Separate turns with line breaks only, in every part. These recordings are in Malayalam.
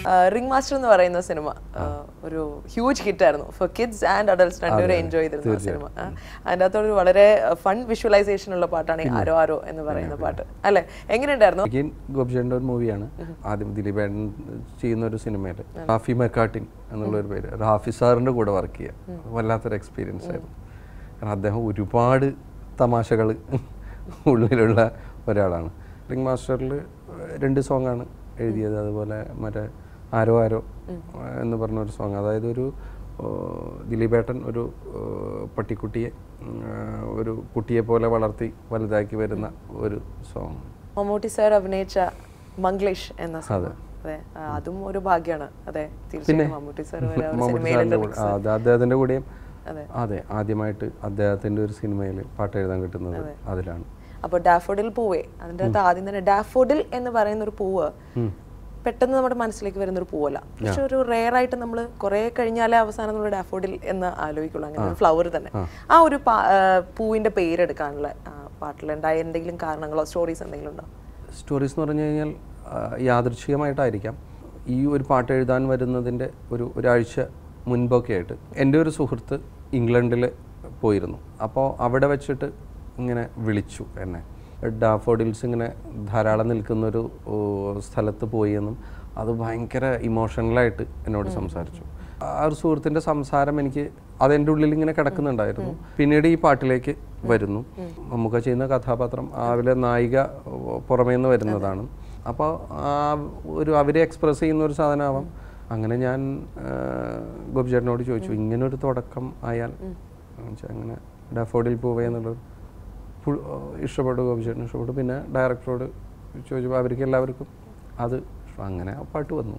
റിംഗ് മാസ്റ്റർ എന്ന് പറയുന്ന സിനിമ ആ, ഒരു ഹ്യൂജ് ഹിറ്റ് ആയിരുന്നു ഫോർ കിഡ്സ് ആൻഡ് അഡൽട്സ് രണ്ടുപേരും എൻജോയ് ചെയ്തിരുന്നു ആ സിനിമ ആ, അതിൻ്റെ അകത്തൊരു വളരെ ഫൺ വിഷ്വലൈസേഷൻ ഉള്ള പാട്ടാണ് ഈ ആരോ ആരോ എന്ന് പറയുന്ന പാട്ട് അല്ലെ എങ്ങനെയുണ്ടായിരുന്നു
അഗെയിൻ ഗോപിചേട്ടൻ്റെ ഒരു മൂവിയാണ് ആദ്യം ദിലീപേട്ടൻ ചെയ്യുന്ന ഒരു സിനിമയിൽ റാഫി മെക്കാട്ടിൻ എന്നുള്ള ഒരു പേര് റാഫി സാറിൻ്റെ കൂടെ വർക്ക് ചെയ്യുക വല്ലാത്തൊരു എക്സ്പീരിയൻസ് ആയിരുന്നു കാരണം അദ്ദേഹം ഒരുപാട് തമാശകൾ ഉള്ളിലുള്ള ഒരാളാണ് റിംഗ് മാസ്റ്ററിൽ രണ്ട് സോങ്ങാണ് എഴുതിയത് അതുപോലെ മറ്റേ ആരോ ആരോ എന്ന് പറഞ്ഞ ഒരു സോങ് അതായത് ഒരു ഓ, ദിലീപേട്ടൻ ഒരു ഓ, പട്ടിക്കുട്ടിയെ ഉം, ആ, ഒരു കുട്ടിയെ പോലെ വളർത്തി വലുതാക്കി വരുന്ന ഒരു സോങ്
മമ്മൂട്ടി സാർ അഭിനയിച്ച മംഗ്ലീഷ് എന്ന സിനിമ അതെ ആ, അതും ഒരു ഭാഗ്യമാണ് അതെ തീർച്ചയായും മമ്മൂട്ടി സാർ വരെ ആ ഒരു
മമ്മൂട്ടി
സിനിമയിൽ
സാറിൻ്റെ കൂടെ ആ, അത് അദ്ദേഹത്തിൻ്റെ കൂടെയും
അതെ.
അതെ ആദ്യമായിട്ട് അദ്ദേഹത്തിൻ്റെ ഒരു സിനിമയിൽ പാട്ട് എഴുതാൻ കിട്ടുന്നത് അതിലാണ്
അപ്പോൾ ഡാഫോഡിൽ പൂവേ അതിൻ്റെ അകത്ത് ആദ്യം തന്നെ ഡാഫോഡിൽ എന്ന് പറയുന്ന ഒരു പൂവ് പെട്ടെന്ന് നമ്മുടെ മനസ്സിലേക്ക് വരുന്ന ഒരു പൂവല്ല പക്ഷെ ഒരു റെയർ ആയിട്ട് നമ്മൾ കുറെ കഴിഞ്ഞാലേ അവസാനം നമ്മൾ ഡാഫോഡിൽ എന്ന് ആലോചിക്കുള്ളൂ അങ്ങനെ ഒരു ഫ്ലവർ തന്നെ ആ ഒരു പാ- ആ, പൂവിന്റെ പേരെടുക്കാനുള്ള ആ, പാട്ടിലുണ്ടായ എന്തെങ്കിലും കാരണങ്ങളോ സ്റ്റോറീസ് എന്തെങ്കിലും ഉണ്ടോ
സ്റ്റോറീസ് എന്ന് പറഞ്ഞു കഴിഞ്ഞാൽ ആ, യാദൃച്ഛികമായിട്ടായിരിക്കാം ഈ ഒരു പാട്ട് എഴുതാൻ വരുന്നതിൻ്റെ ഒരു ഒരാഴ്ച മുൻപൊക്കെ ആയിട്ട് എൻ്റെ ഒരു സുഹൃത്ത് ഇംഗ്ലണ്ടിൽ പോയിരുന്നു അപ്പോൾ അവിടെ വെച്ചിട്ട് ഇങ്ങനെ വിളിച്ചു എന്നെ ഡാഫോഡിൽസ് ഇങ്ങനെ ധാരാളം നിൽക്കുന്നൊരു ഓ, സ്ഥലത്ത് പോയി എന്നും അത് ഭയങ്കര ഇമോഷണലായിട്ട് എന്നോട് സംസാരിച്ചു ആ ഒരു സുഹൃത്തിൻ്റെ സംസാരം എനിക്ക് അതെൻ്റെ ഉള്ളിൽ ഇങ്ങനെ കിടക്കുന്നുണ്ടായിരുന്നു പിന്നീട് ഈ പാട്ടിലേക്ക് വരുന്നു നമുക്ക് ചെയ്യുന്ന കഥാപാത്രം അതിലെ നായിക ഓ, പുറമേ നിന്ന് വരുന്നതാണ് അപ്പോൾ ആ ഒരു അവരെ എക്സ്പ്രസ് ചെയ്യുന്ന ഒരു സാധനമാവാം അങ്ങനെ ഞാൻ ആ, ഗോപിചേട്ടനോട് ചോദിച്ചു ഇങ്ങനെ ഒരു തുടക്കം ആയാൽ എന്നുവെച്ചാൽ അങ്ങനെ ഡാഫോഡിൽ പോവേ എന്നുള്ളൊരു ഫുൾ ഇഷ്ടപ്പെട്ടു ഗോപിചേട്ടന് ഇഷ്ടപ്പെട്ടു പിന്നെ ഡയറക്ടറോട് ചോദിച്ചപ്പോൾ അവർക്ക് എല്ലാവർക്കും അത് ഇഷ്ടം. അങ്ങനെ ആ പാട്ട് വന്നു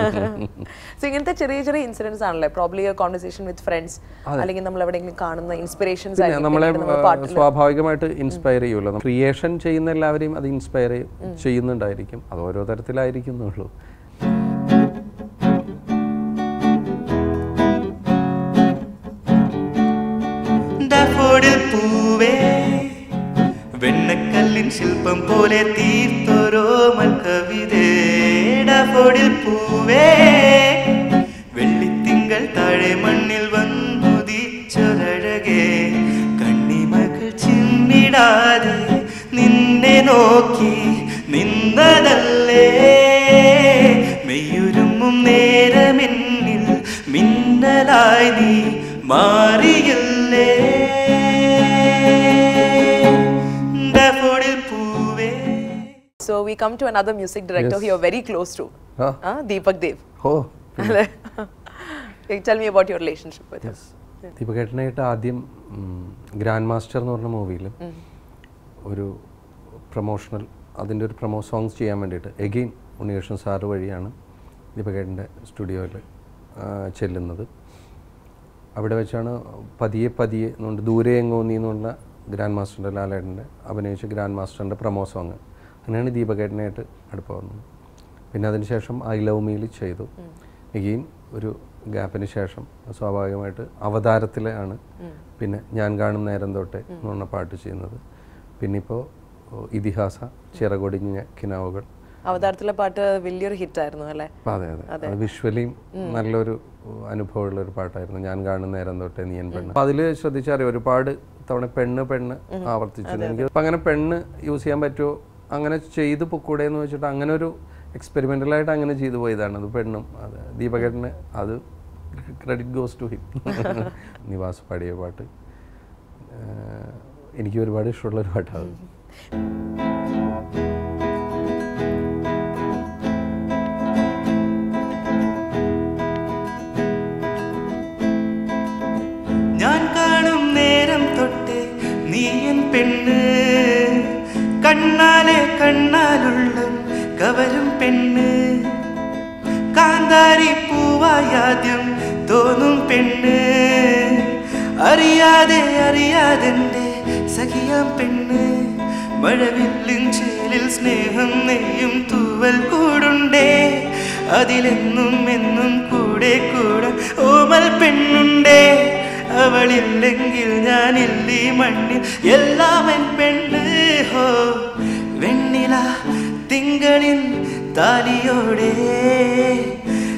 സോ ഇങ്ങനത്തെ ചെറിയ ചെറിയ ഇൻസിഡൻസ് ആണല്ലേ പ്രോബ്ലി കോൺവെർസേഷൻ വിത്ത് ഫ്രണ്ട്സ് അല്ലെങ്കിൽ നമ്മൾ എവിടെയെങ്കിലും കാണുന്ന ഇൻസ്പിറേഷൻസ്
പിന്നെ നമ്മളെ ആ, സ്വാഭാവികമായിട്ട് ഇൻസ്പയർ ചെയ്യുമല്ലോ ക്രിയേഷൻ ചെയ്യുന്ന എല്ലാവരെയും അത് ഇൻസ്പയർ ചെയ്യുന്നുണ്ടായിരിക്കും അത് ഓരോ തരത്തിലായിരിക്കുന്നുള്ളൂ
ഡാഫോഡിൽ പൂവേ വെണ്ണക്കല്ലിൻ ശില്പം പോലെ തീർത്തൊരോമൽ കവിതേ ഡാഫോഡിൽ പൂവേ വെള്ളിത്തിങ്കൾ താഴെ മണ്ണിൽ വന്നുദിച്ചൊരഴകേ കണ്ണിമകൾ ചിമ്മിടാതെ നിന്നെ നോക്കി നിന്നതല്ലേ മെയ്യുരുമ്മും നേരമെന്നിൽ മിന്നലായി നീ മാറിയില്ലേ ഡാഫോഡിൽ പൂവേ
so we come to another music director you are very close to
ആ.
ദീപക് ദേവ്
ഓ
അല്ലേ tell me about your relationship with
yes ദീപകേട്ടനായിട്ട് ആദ്യം ഗ്രാൻഡ് മാസ്റ്റർ എന്ന് പറഞ്ഞ മൂവിയിൽ ഒരു പ്രൊമോഷണൽ അതിൻ്റെ ഒരു പ്രൊമോ സോങ്സ് ചെയ്യാൻ വേണ്ടിയിട്ട് എഗെയിൻ ഉണ്ണികൃഷ്ണൻ സാറ് വഴിയാണ് ദീപകേട്ടൻ്റെ സ്റ്റുഡിയോയിൽ ചെല്ലുന്നത് അവിടെ വെച്ചാണ് പതിയെ പതിയെ എന്നുകൊണ്ട് ദൂരെ എങ്ങോ നീ എന്നുള്ള ഗ്രാൻഡ് മാസ്റ്ററിൻ്റെ ലാലേട്ടൻ്റെ അഭിനയിച്ച ഗ്രാൻഡ് മാസ്റ്ററിൻ്റെ പ്രൊമോ സോങ് അങ്ങനെയാണ് ദീപകേട്ടനായിട്ട് അടുപ്പം വന്നത് പിന്നെ അതിനുശേഷം ഐ ലവ് മീൽ ചെയ്തു എഗെയിൻ ഒരു ഗ്യാപ്പിന് ശേഷം സ്വാഭാവികമായിട്ട് അവതാരത്തിലാണ് പിന്നെ ഞാൻ കാണും നേരം തൊട്ടേ എന്ന് പറഞ്ഞ പാട്ട് ചെയ്യുന്നത് പിന്നെ ഇപ്പോൾ ഇതിഹാസ ചിറകൊടിഞ്ഞ കിനാവുകൾ
അവതാരത്തിലെ പാട്ട് വലിയൊരു ഹിറ്റ് ആയിരുന്നു അല്ലേ
അപ്പൊ അതെ അതെ അത് വിഷ്വലിയും നല്ലൊരു അനുഭവമുള്ള ഒരു പാട്ടായിരുന്നു ഞാൻ കാണുന്ന നേരം തൊട്ടേ നീയൻ പെണ്ണ് അപ്പൊ അതില് ശ്രദ്ധിച്ചറിയാം ഒരുപാട് തവണ പെണ്ണ് പെണ്ണ് ആവർത്തിച്ചു എനിക്ക് അപ്പൊ അങ്ങനെ പെണ്ണ് യൂസ് ചെയ്യാൻ പറ്റുമോ അങ്ങനെ ചെയ്ത് പൊക്കൂടെ എന്ന് വെച്ചിട്ട് അങ്ങനെ ഒരു എക്സ്പെരിമെന്റലായിട്ട് അങ്ങനെ ചെയ്തു പോയതാണ് അത് പെണ്ണും അത് ദീപകേട്ടന് അത് credit goes to him Nivas പാടിയ പാട്ട് ഏഹ് എനിക്ക് ഒരുപാട് ഇഷ്ടമുള്ള ഒരു പാട്ടാണ്
ഞാൻ കാണും നേരം തൊട്ടേ നീ എൻ പെണ്ണ് കണ്ണാലെ കണ്ണാലുള്ള കവരും പെണ്ണ് കാന്താരി പൂവായാദ്യം തോന്നും പെണ്ണ് അറിയാതെ അറിയാതെന്റെ സഖിയാം പെണ്ണ് മഴവില്ലിൻ ചേലിൽ സ്നേഹം നെയ്യും തൂവൽ കൂടുണ്ടേ അതിലെന്നും എന്നും കൂടെ കൂടെ ഓമൽ പെണ്ണുണ്ടേ അവളില്ലെങ്കിൽ ഞാനില്ലീ മണ്ണിൽ എല്ലാം എൻ പെണ്ണ് ഹോ വെണ്ണില തിങ്കളിൻ താലിയോടെ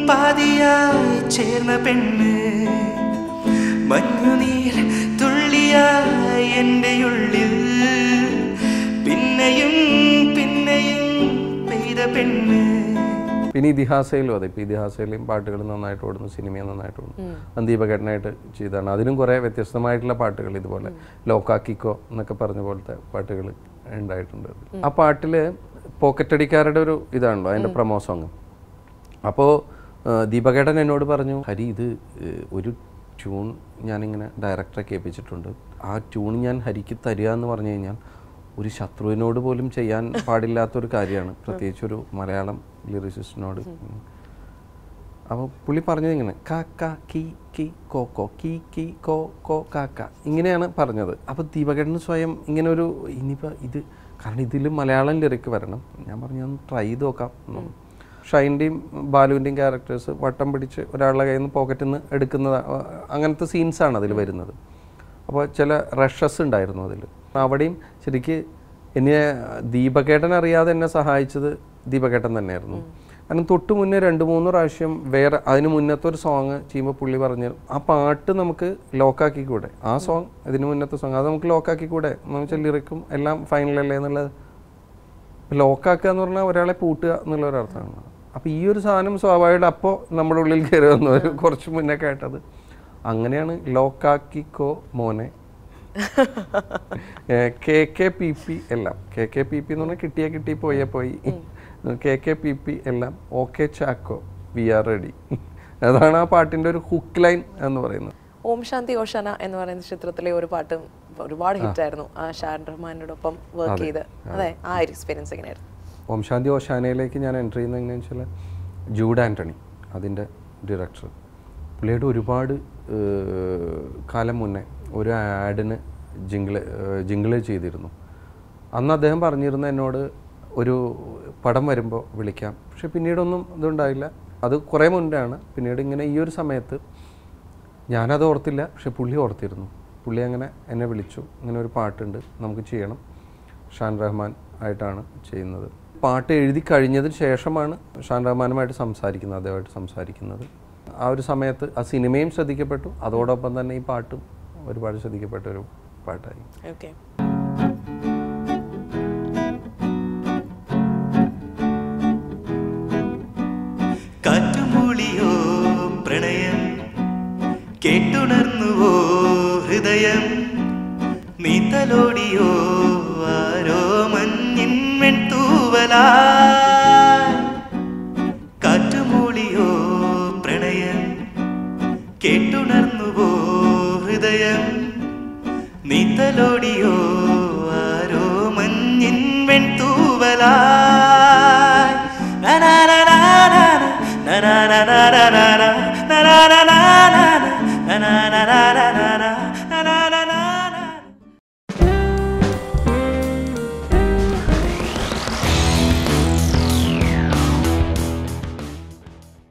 പാതിയായി ചേർന്ന പെണ്ണ് മഞ്ഞുനീർ തുള്ളിയായി എൻ്റെ ഉള്ളിൽ പിന്നെയും പിന്നെയും പെയ്ത പെണ്ണ്
പിന്നെ ഇതിഹാസയിലും അതെ ഇപ്പം ഇതിഹാസയിലും പാട്ടുകൾ നന്നായിട്ട് ഓടുന്നു സിനിമയും നന്നായിട്ട് ഓടുന്നു അത് ദീപഘടനായിട്ട് ചെയ്തതാണ് അതിനും കുറേ വ്യത്യസ്തമായിട്ടുള്ള പാട്ടുകൾ ഇതുപോലെ ലോക്കാക്കിക്കോ എന്നൊക്കെ പറഞ്ഞ പോലത്തെ പാട്ടുകൾ ഉണ്ടായിട്ടുണ്ട് ആ പാട്ടിൽ പോക്കറ്റടിക്കാരുടെ ഒരു ഇതാണല്ലോ അതിൻ്റെ പ്രമോ സോങ് അപ്പോൾ ദീപകേട്ടൻ എന്നോട് പറഞ്ഞു ഹരി ഇത് ഏഹ്, ഒരു ട്യൂൺ ഞാനിങ്ങനെ ഡയറക്ടറെ കേൾപ്പിച്ചിട്ടുണ്ട് ആ ട്യൂൺ ഞാൻ ഹരിക്ക് തരിക എന്ന് പറഞ്ഞു കഴിഞ്ഞാൽ ഒരു ശത്രുവിനോട് പോലും ചെയ്യാൻ പാടില്ലാത്തൊരു കാര്യമാണ് പ്രത്യേകിച്ച് ഒരു മലയാളം ലിറിസിസ്റ്റിനോട് അപ്പോൾ പുള്ളി പറഞ്ഞത് ഇങ്ങനെ ക ക കി കി കോ കോ കി കി കോ കോ ക ക ഇങ്ങനെയാണ് പറഞ്ഞത് അപ്പോൾ ദീപകേട്ടന് സ്വയം ഇങ്ങനെ ഒരു ഇനിയിപ്പോൾ ഇത് കാരണം ഇതിൽ മലയാളം ലിറിക്ക് വരണം ഞാൻ പറഞ്ഞു ഒന്ന് ട്രൈ ചെയ്ത് നോക്കാം എന്ന്. ഷൈൻ്റെയും ബാലുവിൻ്റെയും ക്യാരക്ടേഴ്സ് വട്ടം പിടിച്ച് ഒരാളുടെ കയ്യിൽ നിന്ന് പോക്കറ്റിൽ നിന്ന് എടുക്കുന്നത് അങ്ങനത്തെ സീൻസാണ് അതിൽ വരുന്നത് അപ്പോൾ ചില റഷസ് ഉണ്ടായിരുന്നു അതിൽ അവിടെയും ശരിക്ക് എന്നെ ദീപകേട്ടൻ അറിയാതെ എന്നെ സഹായിച്ചത് ദീപകേട്ടൻ തന്നെയായിരുന്നു കാരണം തൊട്ട് മുന്നേ രണ്ട് മൂന്ന് പ്രാവശ്യം വേറെ അതിന് മുന്നത്തെ ഒരു സോങ് ചെയ്യുമ്പോൾ പുള്ളി പറഞ്ഞു ആ പാട്ട് നമുക്ക് ലോക്കാക്കി കൂടെ ആ സോങ് ഇതിന് മുന്നത്തെ സോങ് അത് നമുക്ക് ലോക്കാക്കി കൂടെ എന്ന് വെച്ചാൽ ലിറിക്കും എല്ലാം ഫൈനലല്ലേ എന്നുള്ളത് ലോക്കാക്കുക എന്ന് പറഞ്ഞാൽ ഒരാളെ പൂട്ടുക എന്നുള്ള ഒരു അർത്ഥമാണ് അപ്പോൾ ഈ ഒരു സാധനം സ്വാഭാവികമായിട്ട് അപ്പോൾ നമ്മുടെ ഉള്ളിൽ കയറി വന്നു ഒരു കുറച്ച് മുന്നേ കേട്ടത് അങ്ങനെയാണ് ലോക്കാക്കിക്കോ മോനെ കെ കെ പി പി എല്ലാം കെ കെ പി പി എന്ന് പറഞ്ഞാൽ കിട്ടിയ കിട്ടി പോയ പോയി കെ കെ പി പി എല്ലാം okay Chacko we are ready അതാണ് ആ പാട്ടിൻ്റെ ഒരു ഹുക്ക് ലൈൻ എന്ന് പറയുന്നത്
ഓം ശാന്തി ഓഷാന എന്ന് പറയുന്ന ചിത്രത്തിലെ ഒരു പാട്ടും ഒരുപാട് ഹിറ്റായിരുന്നു ആ ഷാൻ റഹ്മാനോടൊപ്പം വർക്ക് ചെയ്ത് അതെ ആ ഒരു എക്സ്പീരിയൻസ് എങ്ങനെയായിരുന്നു
ഓം ശാന്തി ഓശാനയിലേക്ക് ഞാൻ എൻ്റർ ചെയ്യുന്നത് എങ്ങനെയാണെന്ന് വെച്ചാൽ ജൂഡ് ആൻ്റണി അതിൻ്റെ ഡയറക്ടർ പുള്ളിയുടെ ഒരുപാട് ഏഹ്, കാലം മുന്നേ ഒരു ആഡിന് ജിങ്കിള് ജിങ്കിള് ചെയ്തിരുന്നു അന്ന് അദ്ദേഹം പറഞ്ഞിരുന്ന എന്നോട് ഒരു പടം വരുമ്പോൾ വിളിക്കാം പക്ഷെ പിന്നീടൊന്നും ഇതുണ്ടായില്ല അത് കുറേ മുൻപാണ് പിന്നീട് ഇങ്ങനെ ഈ ഒരു സമയത്ത് ഞാനത് ഓർത്തില്ല പക്ഷെ പുള്ളി ഓർത്തിരുന്നു പുള്ളി അങ്ങനെ എന്നെ വിളിച്ചു ഇങ്ങനെ ഒരു പാട്ടുണ്ട് നമുക്ക് ചെയ്യണം ഷാൻ റഹ്മാൻ ആയിട്ടാണ് ചെയ്യുന്നത് പാട്ട് എഴുതി കഴിഞ്ഞതിന് ശേഷമാണ് ഷാൻ റഹ്മാനുമായിട്ട് സംസാരിക്കുന്നത് അദ്ദേഹമായിട്ട് സംസാരിക്കുന്നത് ആ ഒരു സമയത്ത് ആ സിനിമയും ശ്രദ്ധിക്കപ്പെട്ടു അതോടൊപ്പം തന്നെ ഈ പാട്ടും ഒരുപാട് ശ്രദ്ധിക്കപ്പെട്ട ഒരു പാട്ടായി
ഓക്കെ
കാറ്റുമൂളിയോ പ്രണയം കേട്ടുണർന്നുവോ ഹൃദയം നീ തലോടിയോ ആരോ മഞ്ഞിൻ വെൺതൂവലാ കാറ്റുമൂളിയോ പ്രണയം കേട്ടുണർന്നുവോ ഹൃദയം നീ തലോടിയോ ആരോ മഞ്ഞിൻ വെൺതൂവലാ